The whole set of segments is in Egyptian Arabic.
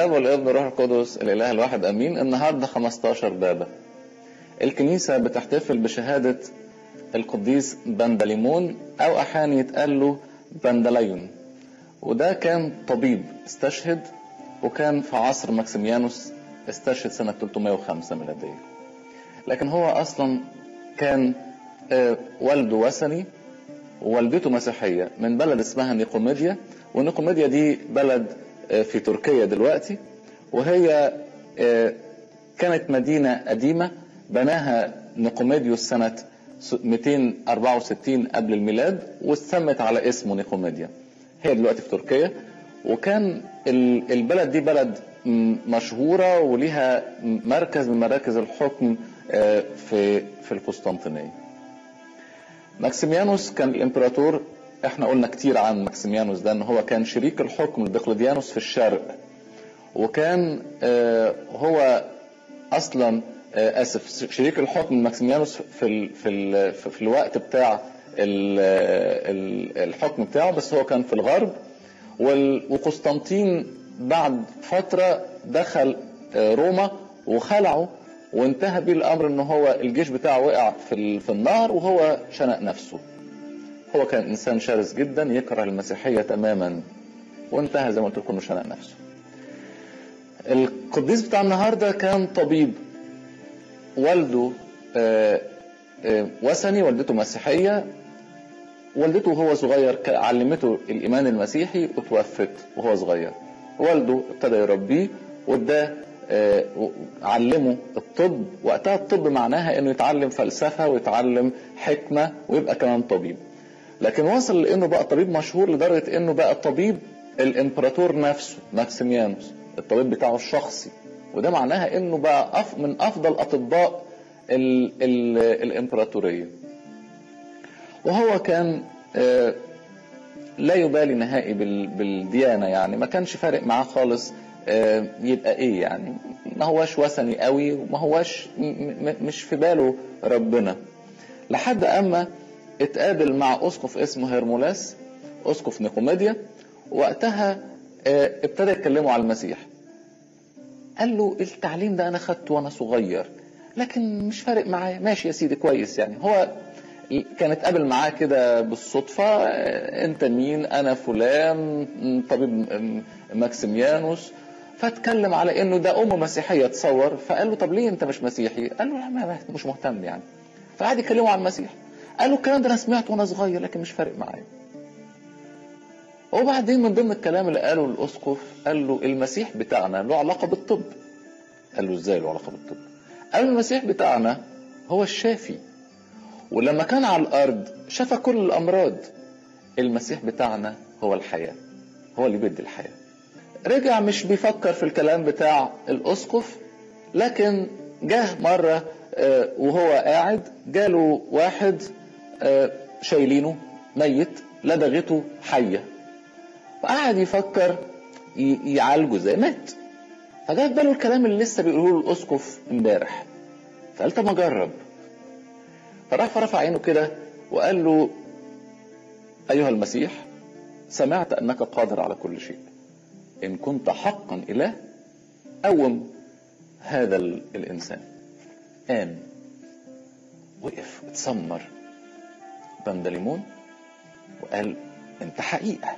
الاب والابن والروح القدس الاله الواحد امين النهارده 15 بابا الكنيسه بتحتفل بشهاده القديس بندليمون او احيانا يتقال له بندليون وده كان طبيب استشهد وكان في عصر ماكسيميانوس استشهد سنه 305 ميلاديه لكن هو اصلا كان آه، والده وثني ووالدته مسيحيه من بلد اسمها نيقوميديا ونيقوميديا دي بلد آه، في تركيا دلوقتي وهي آه، كانت مدينه قديمه بناها نيقوميديوس سنه 264 قبل الميلاد واستمت على اسمه نيقوميديا هي دلوقتي في تركيا وكان ال- البلد دي بلد م- مشهورة وليها مركز من مراكز الحكم آه، في في القسطنطينية ماكسيميانوس كان الامبراطور احنا قلنا كتير عن ماكسيميانوس ده ان هو كان شريك الحكم لدقلديانوس في الشرق وكان آه، هو اصلا آه، اسف شريك الحكم ماكسيميانوس في ال في ال في الوقت بتاع ال- ال- الحكم بتاعه بس هو كان في الغرب وال- وقسطنطين بعد فترة دخل آه، روما وخلعه وانتهى بيه الامر ان هو الجيش بتاعه وقع في ال- في النهر وهو شنق نفسه هو كان انسان شرس جدا يكره المسيحيه تماما وانتهى زي ما قلت لكم انه شنق نفسه القديس بتاع النهارده كان طبيب والده آه، آه، وثني والدته مسيحيه والدته وهو صغير ك- علمته الايمان المسيحي وتوفت وهو صغير والده ابتدى يربيه واداه آه، و- علمه الطب وقتها الطب معناها انه يتعلم فلسفه ويتعلم حكمه ويبقى كمان طبيب لكن وصل لانه بقى طبيب مشهور لدرجه انه بقى طبيب الامبراطور نفسه ماكسيميانوس الطبيب بتاعه الشخصي وده معناها انه بقى أف من افضل اطباء ال ال الامبراطوريه وهو كان آه، لا يبالي نهائي بال- بالديانة يعني ما كانش فارق معاه خالص آه، يبقى ايه يعني ما هواش وثني قوي وما هواش م- م- مش في باله ربنا لحد اما اتقابل مع اسقف اسمه هيرمولاس اسقف نيقوميديا وقتها آه، ابتدى يتكلموا على المسيح قال له التعليم ده انا خدته وانا صغير لكن مش فارق معايا ماشي يا سيدي كويس يعني هو كان اتقابل معاه كده بالصدفة آه، انت مين انا فلان م، طبيب م، ماكسيميانوس فاتكلم على انه ده ام مسيحية تصور فقال له طب ليه انت مش مسيحي قال له لا ما- ما- مش مهتم يعني فقعد يكلمه عن المسيح قال له الكلام ده انا سمعته وانا صغير لكن مش فارق معايا وبعدين من ضمن الكلام اللي قاله الاسقف قال له المسيح بتاعنا له علاقه بالطب قال له ازاي له علاقه بالطب قال له المسيح بتاعنا هو الشافي ولما كان على الارض شفى كل الامراض المسيح بتاعنا هو الحياه هو اللي بيدي الحياه رجع مش بيفكر في الكلام بتاع الاسقف لكن جه مره آه، وهو قاعد جاله واحد آه، شايلينه ميت لدغته حيه فقعد يفكر ي- يعالجه زي مات فجاء في باله الكلام اللي لسه بيقوله له الاسقف امبارح فقال طب ما اجرب فراح فرفع عينه كده وقال له ايها المسيح سمعت انك قادر على كل شيء ان كنت حقا اله قوم هذا ال- الانسان قام وقف اتسمر بندليمون وقال انت حقيقه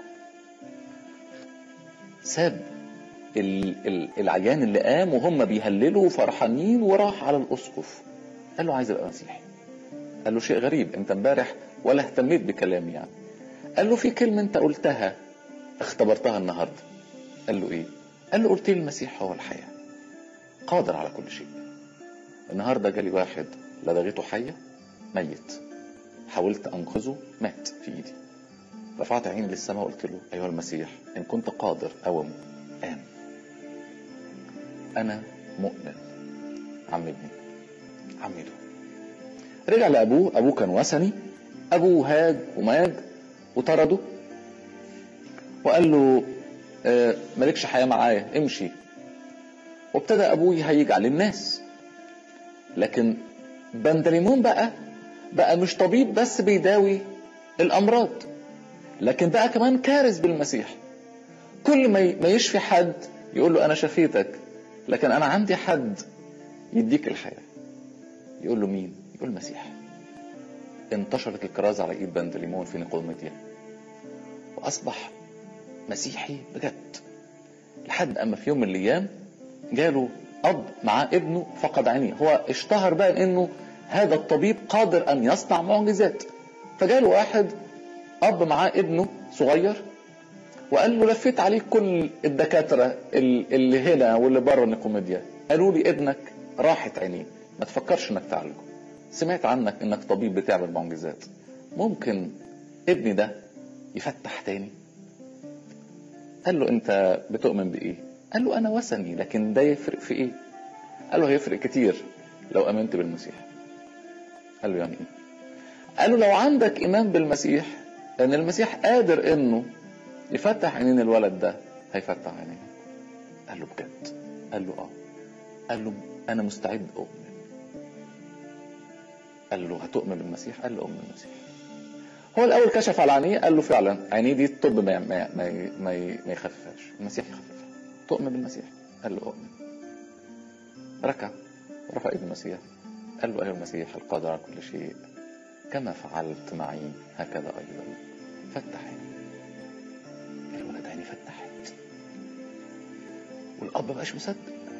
ساب ال- ال- العيان اللي قام وهم بيهللوا فرحانين وراح على الاسقف قال له عايز ابقى مسيحي قال له شيء غريب انت امبارح ولا اهتميت بكلامي يعني قال له في كلمه انت قلتها اختبرتها النهارده قال له ايه قال له قلت لي المسيح هو الحياه قادر على كل شيء النهارده جالي واحد لدغته حيه ميت حاولت انقذه مات في ايدي رفعت عيني للسماء وقلت له ايها المسيح ان كنت قادر قوم قام انا مؤمن عمدني عمده رجع لابوه ابوه كان وثني ابوه هاج وماج وطرده وقال له آه، مالكش حياه معايا امشي وابتدى ابوه يهيج عليه الناس لكن بندليمون بقى بقى مش طبيب بس بيداوي الامراض لكن بقى كمان كارث بالمسيح كل ما ي- ما يشفي حد يقول له انا شفيتك لكن انا عندي حد يديك الحياه يقول له مين يقول المسيح انتشرت الكرازة على ايد بندليمون في نيقوميديا واصبح مسيحي بجد لحد اما في يوم من الايام جاله اب مع ابنه فقد عينيه هو اشتهر بقى انه هذا الطبيب قادر ان يصنع معجزات فجاله واحد اب معاه ابنه صغير وقال له لفيت عليك كل الدكاتره اللي هنا واللي بره نيقوميديا قالوا لي ابنك راحت عينيه ما تفكرش انك تعالجه سمعت عنك انك طبيب بتعمل معجزات ممكن ابني ده يفتح تاني قال له انت بتؤمن بايه قال له انا وثني لكن ده يفرق في ايه قال له هيفرق كتير لو امنت بالمسيح قال له يعني ايه قال له لو عندك ايمان بالمسيح ان المسيح قادر انه يفتح عينين الولد ده هيفتح عينيه قال له بجد قال له اه قال له انا مستعد اؤمن قال له هتؤمن بالمسيح قال له اؤمن بالمسيح هو الاول كشف على عينيه قال له فعلا عينيه دي الطب ما ما ما, ما, ما يخففهاش المسيح يخففها تؤمن بالمسيح قال له اؤمن ركع رفع ايد المسيح قال له ايها المسيح القادر على كل شيء كما فعلت معي هكذا ايضا فتح عيني الولد عيني فتحت والاب مبقاش مصدق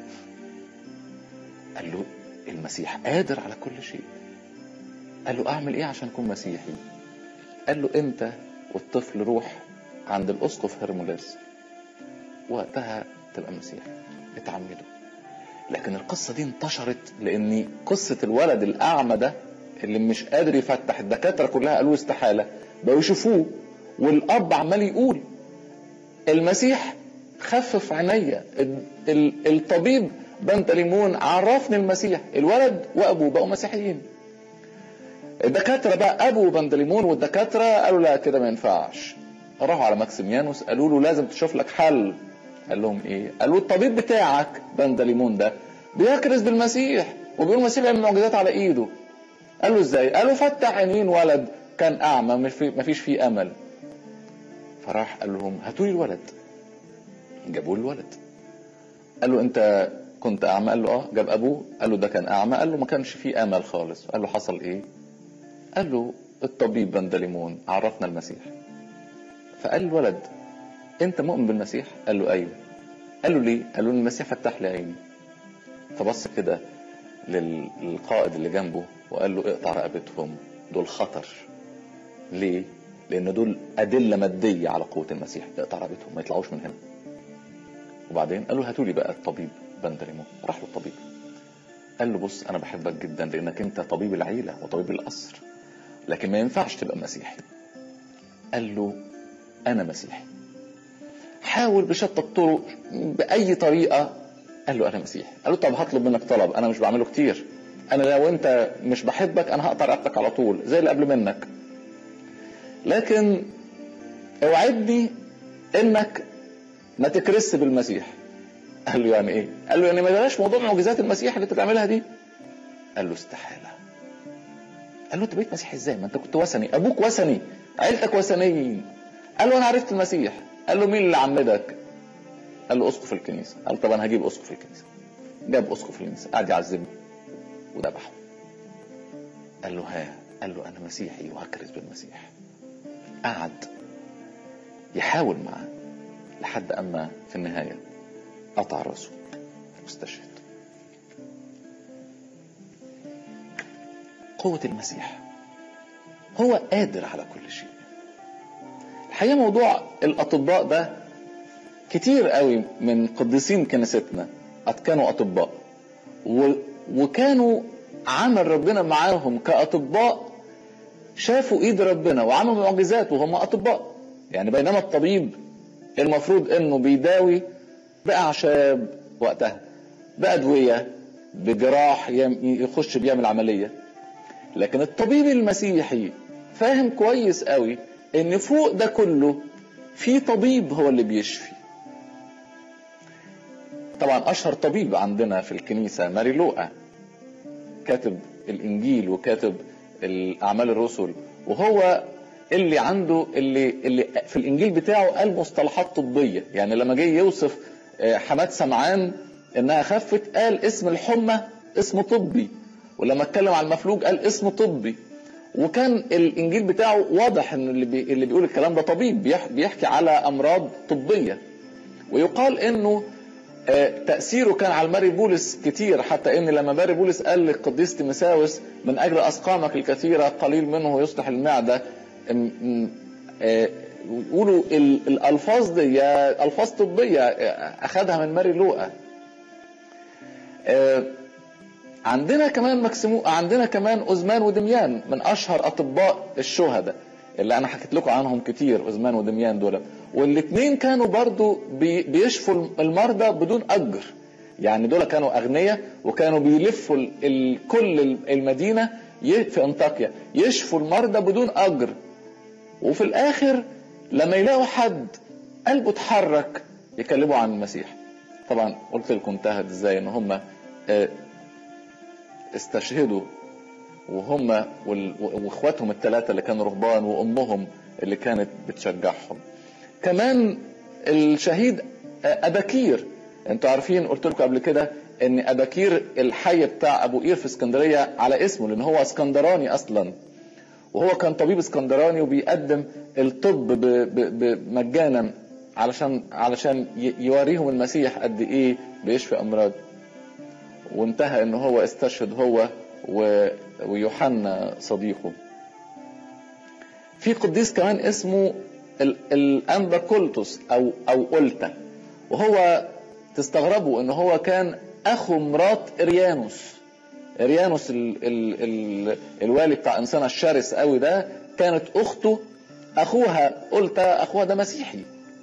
قال له المسيح قادر على كل شيء قال له اعمل ايه عشان اكون مسيحي قال له انت والطفل روح عند الاسقف هرموليس وقتها تبقى مسيحي اتعمدوا لكن القصة دي انتشرت لان قصة الولد الاعمى ده اللي مش قادر يفتح الدكاترة كلها قالوا استحالة بقوا يشوفوه والاب عمال يقول المسيح خفف عينيا الطبيب بنتليمون عرفني المسيح الولد وابوه بقوا مسيحيين الدكاتره بقى ابو بندليمون والدكاتره قالوا لا كده ما ينفعش راحوا على ماكسيميانوس قالوا له لازم تشوف لك حل قال لهم ايه قالوا الطبيب بتاعك بندليمون ده بيكرز بالمسيح وبيقول المسيح يعمل معجزات على ايده قال له ازاي قالوا فتح عينين ولد كان اعمى ما فيش فيه امل فراح قال لهم هاتوا لي الولد جابوا له الولد قال له انت كنت اعمى قال له اه جاب ابوه قال له ده كان اعمى قال له ما كانش فيه امل خالص قال له حصل ايه قال له الطبيب بندليمون عرفنا المسيح فقال الولد انت مؤمن بالمسيح قال له ايوه قال له ليه قال له المسيح فتح لي عيني فبص كده للقائد اللي جنبه وقال له اقطع رقبتهم دول خطر ليه لان دول ادله ماديه على قوه المسيح اقطع رقبتهم ما يطلعوش من هنا وبعدين قال له هاتوا لي بقى الطبيب بندليمون راح له الطبيب قال له بص انا بحبك جدا لانك انت طبيب العيله وطبيب القصر لكن ما ينفعش تبقى مسيحي قال له انا مسيحي حاول بشتى الطرق باي طريقه قال له انا مسيحي قال له طب هطلب منك طلب انا مش بعمله كتير انا لو انت مش بحبك انا هقطع رقبتك على طول زي اللي قبل منك لكن اوعدني انك ما تكرس بالمسيح قال له يعني ايه قال له يعني ما بلاش موضوع معجزات المسيح اللي انت بتعملها دي قال له استحاله قال له انت بقيت مسيحي ازاي ما انت كنت وثني ابوك وثني عيلتك وثنيين قال له انا عرفت المسيح قال له مين اللي عمدك قال له اسقف الكنيسه قال له طب انا هجيب اسقف الكنيسه جاب اسقف الكنيسه قعد يعذبه وذبحه قال له ها قال له انا مسيحي وهكرز بالمسيح قعد يحاول معاه لحد اما في النهايه قطع راسه واستشهد قوة المسيح هو قادر على كل شيء الحقيقة موضوع الأطباء ده كتير قوي من قديسين كنيستنا كانوا أطباء و... وكانوا عمل ربنا معاهم كأطباء شافوا ايد ربنا وعملوا معجزات وهم أطباء يعني بينما الطبيب المفروض انه بيداوي بأعشاب وقتها بأدوية بجراح يخش بيعمل عملية لكن الطبيب المسيحي فاهم كويس قوي ان فوق ده كله في طبيب هو اللي بيشفي طبعا اشهر طبيب عندنا في الكنيسة ماري لوقا كاتب الانجيل وكاتب الاعمال الرسل وهو اللي عنده اللي اللي في الانجيل بتاعه قال مصطلحات طبيه يعني لما جه يوصف آه، حماد سمعان انها خفت قال اسم الحمى اسم طبي ولما اتكلم عن المفلوج قال اسم طبي وكان الانجيل بتاعه واضح ان اللي, بي اللي بيقول الكلام ده طبيب بيح- بيحكي على امراض طبيه ويقال انه آه، تأثيره كان على ماري بولس كتير حتى ان لما ماري بولس قال للقديس تيمساوس من اجل اسقامك الكثيره قليل منه يصلح المعده م- م- آه، يقولوا ال- الالفاظ دي الفاظ طبيه آه، اخذها من ماري لوقا آه، عندنا كمان مكسمو عندنا كمان أزمان ودميان من أشهر أطباء الشهداء اللي أنا حكيت لكم عنهم كتير أزمان ودميان دول والاثنين كانوا برضو بي- بيشفوا المرضى بدون أجر يعني دول كانوا أغنياء وكانوا بيلفوا ال- ال- كل المدينة ي- في أنطاكيا يشفوا المرضى بدون أجر وفي الآخر لما يلاقوا حد قلبه اتحرك يكلموا عن المسيح طبعا قلت لكم انتهت ازاي ان هم آه، استشهدوا وهم وال- واخواتهم الثلاثه اللي كانوا رهبان وامهم اللي كانت بتشجعهم كمان الشهيد اباكير انتوا عارفين قلت لكم قبل كده ان اباكير الحي بتاع ابو قير في اسكندريه على اسمه لان هو اسكندراني اصلا وهو كان طبيب اسكندراني وبيقدم الطب ب- ب- ب- مجانا علشان علشان ي- يوريهم المسيح قد ايه بيشفي امراض وانتهى ان هو استشهد هو و- ويوحنا صديقه في قديس كمان اسمه ال- الانبا كولتوس او او أولتا وهو تستغربوا ان هو كان اخو مرات اريانوس اريانوس ال ال ال الوالي بتاع انسان الشرس قوي ده كانت اخته اخوها أولتا اخوها ده مسيحي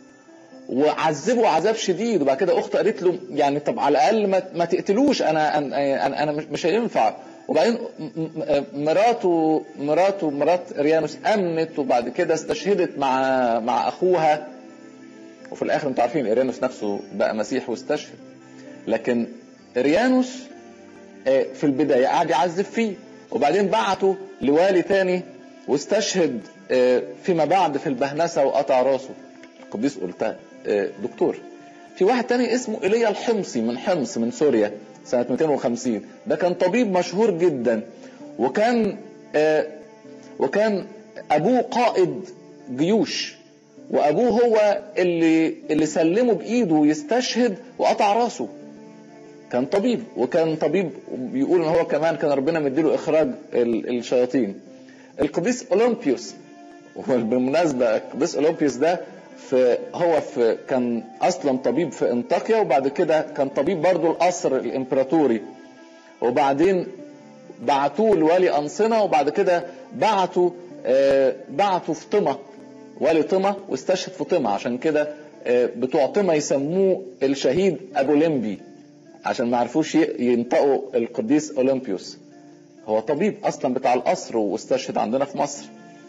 وعذبه عذاب شديد وبعد كده اخته قالت له يعني طب على الاقل ما, ما تقتلوش انا انا انا, أنا مش- مش هينفع وبعدين م- م- مراته مراته مرات اريانوس امنت وبعد كده استشهدت مع مع اخوها وفي الاخر انتوا عارفين اريانوس نفسه بقى مسيح واستشهد لكن اريانوس آه، في البدايه قعد يعذب فيه وبعدين بعته لوالي تاني واستشهد آه، فيما بعد في البهنسه وقطع راسه القديس قلتها آه، دكتور في واحد تاني اسمه ايليا الحمصي من حمص من سوريا سنة 250 ده كان طبيب مشهور جدا وكان آه، وكان ابوه قائد جيوش وابوه هو اللي اللي سلمه بايده يستشهد وقطع راسه كان طبيب وكان طبيب بيقول ان هو كمان كان ربنا مديله اخراج ال- الشياطين القديس اولمبيوس وبالمناسبه القديس اولمبيوس ده في هو في كان اصلا طبيب في انطاكيا وبعد كده كان طبيب برضه القصر الامبراطوري وبعدين بعتوه لوالي انصنه وبعد كده بعتوا آه، بعتوا في طمة والي طمة واستشهد في طمة عشان كده آه، بتوع طمة يسموه الشهيد ابو لمبي عشان ما عرفوش ي- ينطقوا القديس اولمبيوس هو طبيب اصلا بتاع القصر واستشهد عندنا في مصر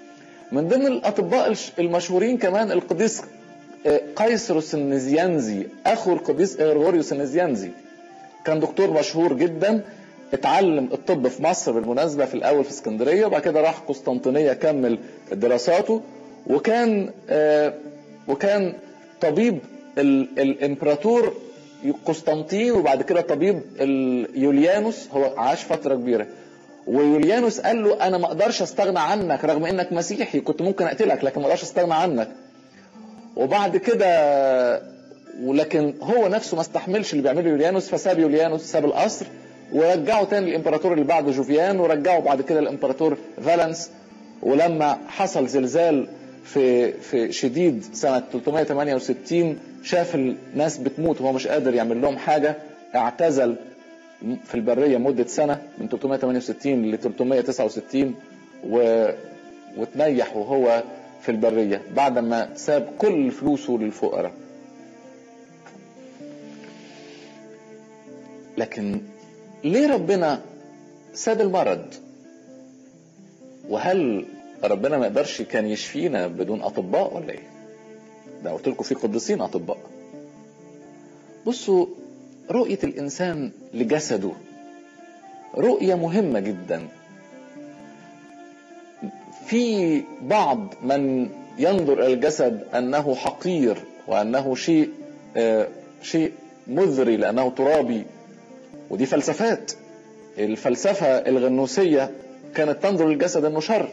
من ضمن الاطباء الش- المشهورين كمان القديس آه، قيصروس النزيانزي اخو القديس غرغوريوس النزيانزي كان دكتور مشهور جدا اتعلم الطب في مصر بالمناسبه في الاول في اسكندريه وبعد كده راح قسطنطينيه كمل دراساته وكان آه، وكان طبيب ال- الامبراطور قسطنطين وبعد كده طبيب ال- يوليانوس هو عاش فتره كبيره ويوليانوس قال له انا ما اقدرش استغنى عنك رغم انك مسيحي كنت ممكن اقتلك لكن ما اقدرش استغنى عنك وبعد كده ولكن هو نفسه ما استحملش اللي بيعمله يوليانوس فساب يوليانوس ساب القصر ورجعه تاني الامبراطور اللي بعده جوفيان ورجعه بعد كده الامبراطور فالنس ولما حصل زلزال في في شديد سنة 368 شاف الناس بتموت وهو مش قادر يعمل لهم حاجة اعتزل في البرية مدة سنة من 368 ل 369 و... وتنيح وهو في البرية بعد ما ساب كل فلوسه للفقراء لكن ليه ربنا ساب المرض وهل ربنا ما يقدرش كان يشفينا بدون اطباء ولا ايه ده قلت لكم في قديسين اطباء بصوا رؤية الانسان لجسده رؤية مهمة جدا في بعض من ينظر الى الجسد انه حقير وانه شيء آه، شيء مذري لأنه ترابي ودي فلسفات الفلسفة الغنوسية كانت تنظر للجسد أنه شر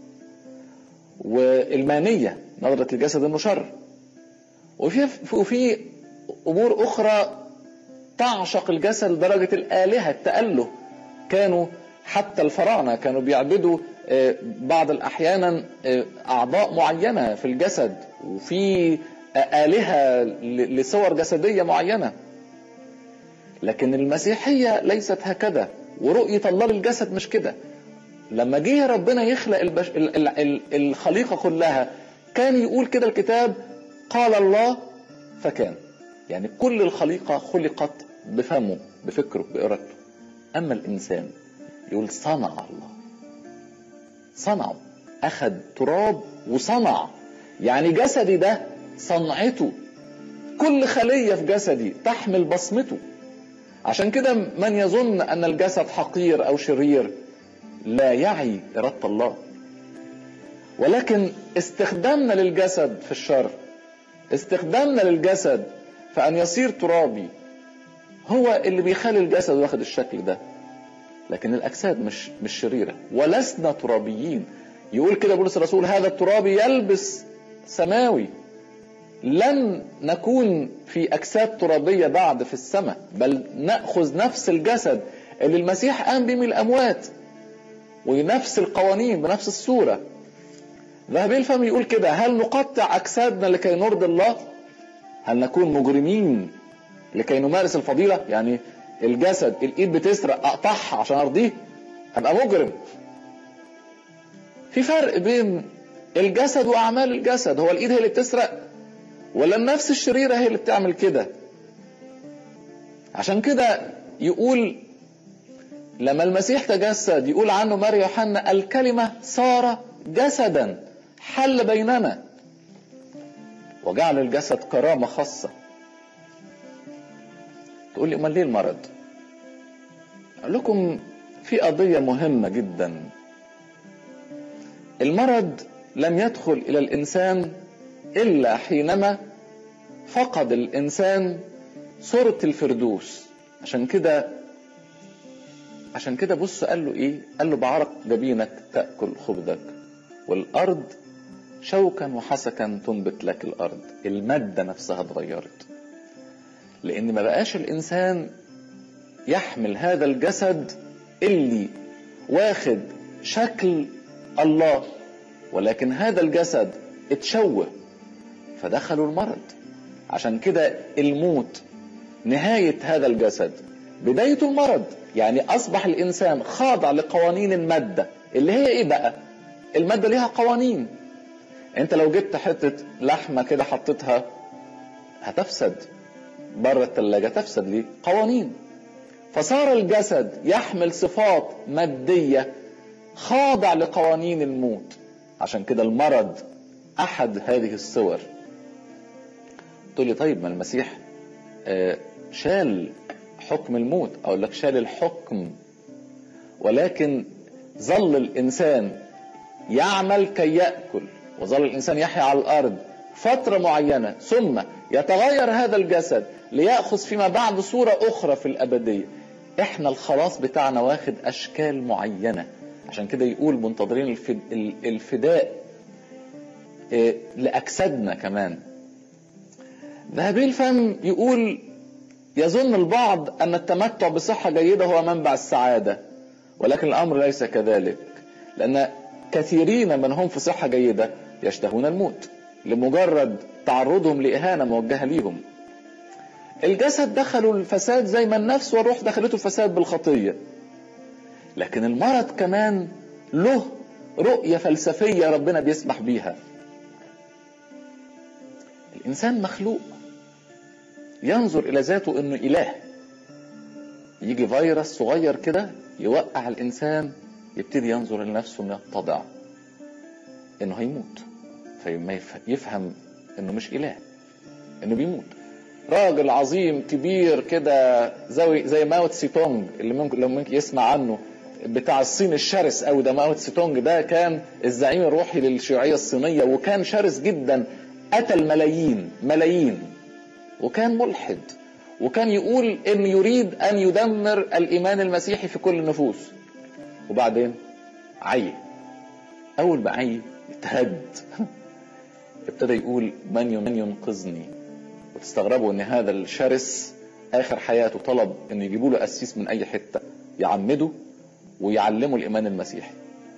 والمانية نظرت للجسد أنه شر وفي وفي أمور أخرى تعشق الجسد لدرجة الآلهة التأله كانوا حتى الفراعنة كانوا بيعبدوا بعض الأحيانا أعضاء معينة في الجسد وفي آلهة لصور جسدية معينة لكن المسيحية ليست هكذا ورؤية الله للجسد مش كده لما جه ربنا يخلق البش... ال... ال... الخليقة كلها كان يقول كده الكتاب قال الله فكان يعني كل الخليقة خلقت بفمه بفكره بإرادته أما الإنسان يقول صنع الله صنعه أخذ تراب وصنع يعني جسدي ده صنعته كل خلية في جسدي تحمل بصمته عشان كده من يظن أن الجسد حقير أو شرير لا يعي إرادة الله ولكن استخدامنا للجسد في الشر استخدامنا للجسد فأن يصير ترابي هو اللي بيخلي الجسد واخد الشكل ده لكن الأجساد مش مش شريرة ولسنا ترابيين يقول كده بولس الرسول هذا الترابي يلبس سماوي لن نكون في أجساد ترابية بعد في السماء بل نأخذ نفس الجسد اللي المسيح قام به من الأموات ونفس القوانين بنفس الصورة ذهبي الفم يقول كده هل نقطع أجسادنا لكي نرضي الله هل نكون مجرمين لكي نمارس الفضيلة يعني الجسد الإيد بتسرق أقطعها عشان أرضيه أبقى مجرم في فرق بين الجسد وأعمال الجسد هو الإيد هي اللي بتسرق ولا النفس الشريرة هي اللي بتعمل كده عشان كده يقول لما المسيح تجسد يقول عنه ماريا يوحنا الكلمة صار جسدا حل بيننا وجعل الجسد كرامة خاصة تقول لي امال ليه المرض اقول لكم في قضية مهمة جدا المرض لم يدخل الى الانسان الا حينما فقد الانسان صورة الفردوس عشان كده عشان كده بص قال له ايه قال له بعرق جبينك تأكل خبزك والارض شوكا وحسكا تنبت لك الارض المادة نفسها اتغيرت لان ما بقاش الانسان يحمل هذا الجسد اللي واخد شكل الله ولكن هذا الجسد اتشوه فدخلوا المرض عشان كده الموت نهاية هذا الجسد بداية المرض يعني أصبح الإنسان خاضع لقوانين المادة اللي هي إيه بقى؟ المادة ليها قوانين أنت لو جبت حتة لحمة كده حطيتها هتفسد بره الثلاجة تفسد ليه؟ قوانين فصار الجسد يحمل صفات مادية خاضع لقوانين الموت عشان كده المرض أحد هذه الصور تقول لي طيب ما المسيح شال حكم الموت أقول لك شال الحكم ولكن ظل الإنسان يعمل كي يأكل وظل الإنسان يحيا على الأرض فترة معينة ثم يتغير هذا الجسد ليأخذ فيما بعد صورة أخرى في الأبدية إحنا الخلاص بتاعنا واخد أشكال معينة عشان كده يقول منتظرين الفداء لأجسادنا كمان ذهبي الفم يقول يظن البعض أن التمتع بصحة جيدة هو منبع السعادة ولكن الأمر ليس كذلك لأن كثيرين من هم في صحة جيدة يشتهون الموت لمجرد تعرضهم لإهانة موجهة ليهم الجسد دخلوا الفساد زي ما النفس والروح دخلته الفساد بالخطية لكن المرض كمان له رؤية فلسفية ربنا بيسمح بيها الإنسان مخلوق ينظر إلى ذاته إنه إله يجي فيروس صغير كده يوقع الإنسان يبتدي ينظر لنفسه إنه يتضع إنه هيموت فما يفهم إنه مش إله إنه بيموت راجل عظيم كبير كده زي زي ماو تسي تونج اللي ممكن لو ممكن يسمع عنه بتاع الصين الشرس قوي ده ماو تسي تونج ده كان الزعيم الروحي للشيوعيه الصينيه وكان شرس جدا قتل ملايين ملايين وكان ملحد وكان يقول ان يريد ان يدمر الايمان المسيحي في كل النفوس وبعدين عي اول ما عي اتهد ابتدى يقول من من ينقذني وتستغربوا ان هذا الشرس اخر حياته طلب ان يجيبوا له قسيس من اي حته يعمده ويعلمه الايمان المسيحي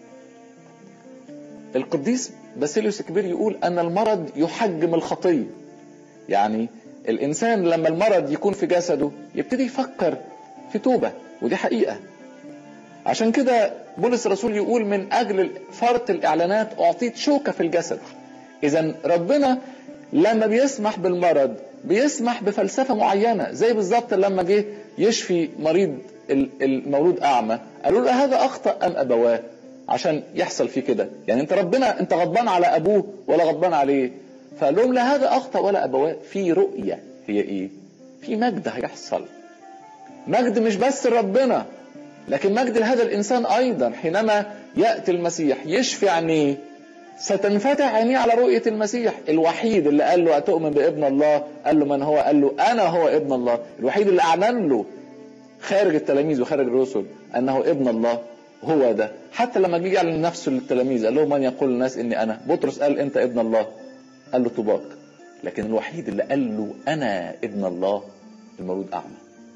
القديس باسيليوس الكبير يقول ان المرض يحجم الخطيه يعني الانسان لما المرض يكون في جسده يبتدي يفكر في توبه ودي حقيقه عشان كده بولس الرسول يقول من اجل فرط الاعلانات اعطيت شوكه في الجسد اذا ربنا لما بيسمح بالمرض بيسمح بفلسفه معينه زي بالظبط لما جه يشفي مريض المولود اعمى قالوا له هذا اخطا ام ابواه عشان يحصل فيه كده يعني انت ربنا انت غضبان على ابوه ولا غضبان عليه فقال لهم لا هذا اخطا ولا ابواه في رؤيه هي ايه في مجد هيحصل مجد مش بس لربنا لكن مجد لهذا الانسان ايضا حينما ياتي المسيح يشفي عينيه ستنفتح عينيه على رؤيه المسيح الوحيد اللي قال له اتؤمن بابن الله قال له من هو قال له انا هو ابن الله الوحيد اللي اعلن له خارج التلاميذ وخارج الرسل انه ابن الله هو ده حتى لما جه يعلن نفسه للتلاميذ قال لهم من يقول الناس اني انا بطرس قال انت ابن الله قال له طباق لكن الوحيد اللي قال له انا ابن الله المولود اعمى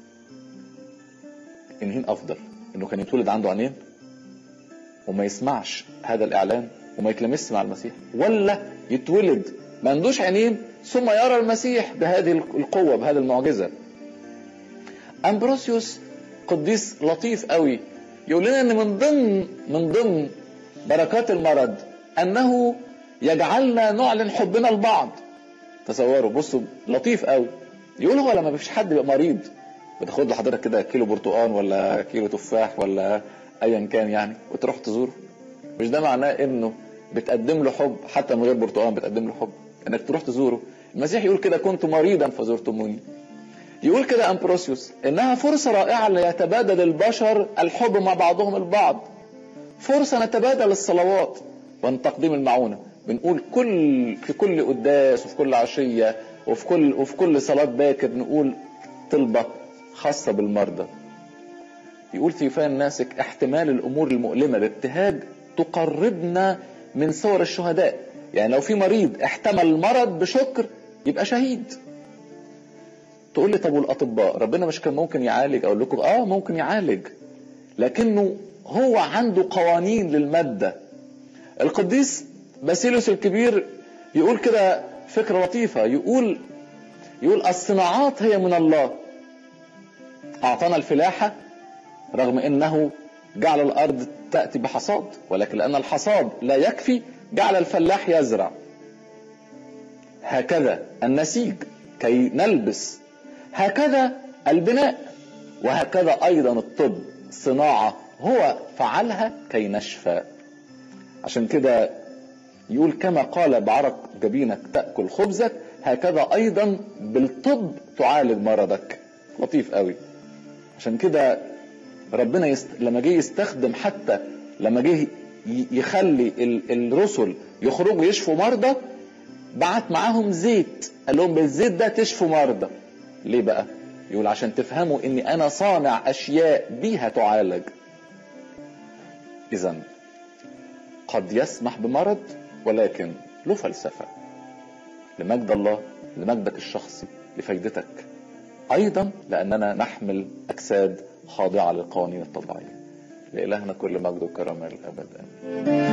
انهين افضل انه كان يتولد عنده عينين وما يسمعش هذا الاعلان وما يتلمس مع المسيح ولا يتولد ما عندوش عينين ثم يرى المسيح بهذه القوه بهذه المعجزه امبروسيوس قديس لطيف قوي يقول لنا ان من ضمن من ضمن بركات المرض انه يجعلنا نعلن حبنا لبعض تصوروا بصوا لطيف قوي يقول هو لما مفيش حد يبقى مريض بتاخد له حضرتك كده كيلو برتقان ولا كيلو تفاح ولا ايا كان يعني وتروح تزوره مش ده معناه انه بتقدم له حب حتى من غير برتقان بتقدم له حب انك تروح تزوره المسيح يقول كده كنت مريضا فزرتموني يقول كده امبروسيوس انها فرصه رائعه ليتبادل البشر الحب مع بعضهم البعض فرصه نتبادل الصلوات وتقديم المعونه بنقول كل في كل قداس وفي كل عشيه وفي كل وفي كل صلاه باكر نقول طلبه خاصه بالمرضى يقول تيفان ناسك احتمال الامور المؤلمه بابتهاج تقربنا من صور الشهداء يعني لو في مريض احتمل المرض بشكر يبقى شهيد تقول لي طب والاطباء ربنا مش كان ممكن يعالج اقول لكم اه ممكن يعالج لكنه هو عنده قوانين للماده القديس باسيلوس الكبير يقول كده فكره لطيفه يقول يقول الصناعات هي من الله اعطانا الفلاحه رغم انه جعل الارض تاتي بحصاد ولكن لان الحصاد لا يكفي جعل الفلاح يزرع هكذا النسيج كي نلبس هكذا البناء وهكذا ايضا الطب صناعه هو فعلها كي نشفى عشان كده يقول كما قال بعرق جبينك تاكل خبزك هكذا ايضا بالطب تعالج مرضك لطيف قوي عشان كده ربنا يست... لما جه يستخدم حتى لما جه يخلي ال... الرسل يخرجوا يشفوا مرضى بعت معاهم زيت قال لهم بالزيت ده تشفوا مرضى ليه بقى يقول عشان تفهموا اني انا صانع اشياء بيها تعالج اذا قد يسمح بمرض ولكن له فلسفه لمجد الله لمجدك الشخصي لفائدتك ايضا لاننا نحمل اجساد خاضعه للقوانين الطبيعيه لالهنا كل مجد وكرامه للابد امين